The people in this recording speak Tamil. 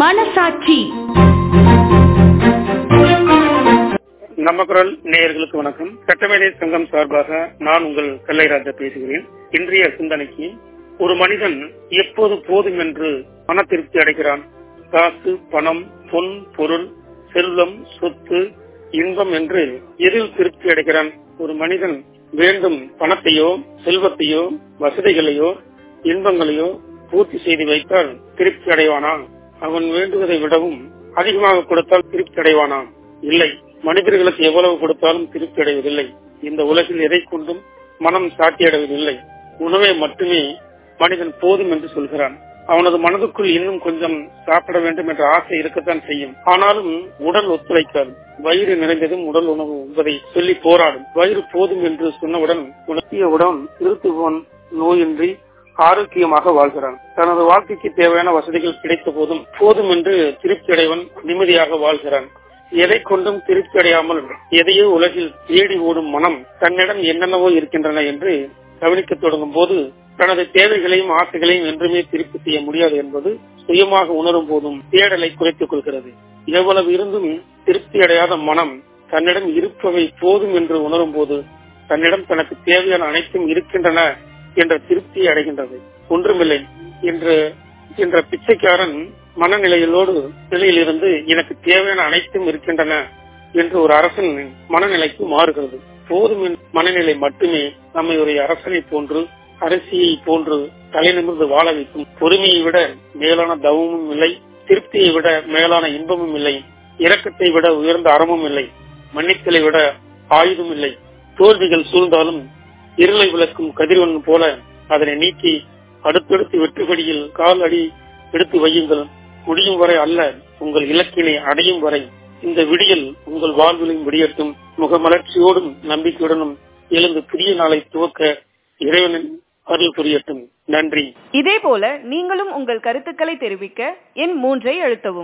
மனசாட்சி நம்ம குரல் நேயர்களுக்கு வணக்கம் சட்டமேதை சங்கம் சார்பாக நான் உங்கள் கல்லைராஜா பேசுகிறேன் இன்றைய சிந்தனைக்கு ஒரு மனிதன் எப்போது போதும் என்று மன திருப்தி அடைகிறான் காசு பணம் பொன் பொருள் செல்வம் சொத்து இன்பம் என்று எதில் திருப்தி அடைகிறான் ஒரு மனிதன் வேண்டும் பணத்தையோ செல்வத்தையோ வசதிகளையோ இன்பங்களையோ பூர்த்தி செய்து வைத்தால் திருப்தி அடைவானா அவன் வேண்டுவதை விடவும் அதிகமாக கொடுத்தால் திருப்தி அடைவானா இல்லை மனிதர்களுக்கு எவ்வளவு கொடுத்தாலும் திருப்தி அடைவதில்லை இந்த உலகில் எதை கொண்டும் மனம் சாட்டியடைவதில்லை உணவை மட்டுமே மனிதன் போதும் என்று சொல்கிறான் அவனது மனதுக்குள் இன்னும் கொஞ்சம் சாப்பிட வேண்டும் என்ற ஆசை இருக்கத்தான் செய்யும் ஆனாலும் உடல் ஒத்துழைக்காது வயிறு நிறைந்ததும் உடல் உணவு உண்பதை சொல்லி போராடும் வயிறு போதும் என்று சொன்னவுடன் உணர்த்தியவுடன் நிறுத்துவோன் நோயின்றி ஆரோக்கியமாக வாழ்கிறான் தனது வாழ்க்கைக்கு தேவையான வசதிகள் கிடைத்த போதும் போதும் என்று திருப்தி அடைவன் நிம்மதியாக வாழ்கிறான் எதை கொண்டும் திருப்தி அடையாமல் எதையோ உலகில் தேடி ஓடும் மனம் தன்னிடம் என்னென்னவோ இருக்கின்றன என்று கவனிக்க தொடங்கும் போது தனது தேவைகளையும் ஆசைகளையும் என்றுமே திருப்தி செய்ய முடியாது என்பது சுயமாக உணரும் போதும் தேடலை குறைத்துக் கொள்கிறது எவ்வளவு இருந்தும் திருப்தி அடையாத மனம் தன்னிடம் இருப்பவை போதும் என்று உணரும் போது தன்னிடம் தனக்கு தேவையான அனைத்தும் இருக்கின்றன என்ற திருப்தியை அடைகின்றது ஒன்றுமில்லை என்று என்ற பிச்சைக்காரன் மனநிலையிலோடு நிலையிலிருந்து எனக்கு தேவையான அனைத்தும் இருக்கின்றன என்று ஒரு அரசன் மனநிலைக்கு மாறுகிறது போதும் மனநிலை மட்டுமே நம்மை ஒரு அரசனை போன்று அரசியை போன்று தலை நிமிர்ந்து வாழ வைக்கும் பொறுமையை விட மேலான தவமும் இல்லை திருப்தியை விட மேலான இன்பமும் இல்லை இரக்கத்தை விட உயர்ந்த அறமும் இல்லை மன்னித்தலை விட ஆயுதம் இல்லை தோல்விகள் சூழ்ந்தாலும் இருளை விளக்கும் கதிரவன் போல அதனை நீக்கி அடுத்தடுத்து வெற்றுப்படியில் கால் அடி எடுத்து வையுங்கள் முடியும் வரை அல்ல உங்கள் இலக்கினை அடையும் வரை இந்த விடியல் உங்கள் வாழ்விலும் விடியட்டும் முகமலர்ச்சியோடும் நம்பிக்கையுடனும் எழுந்து புதிய நாளை துவக்க இறைவனின் அருள் புரியட்டும் நன்றி இதே போல நீங்களும் உங்கள் கருத்துக்களை தெரிவிக்க எண் மூன்றை அழுத்தவும்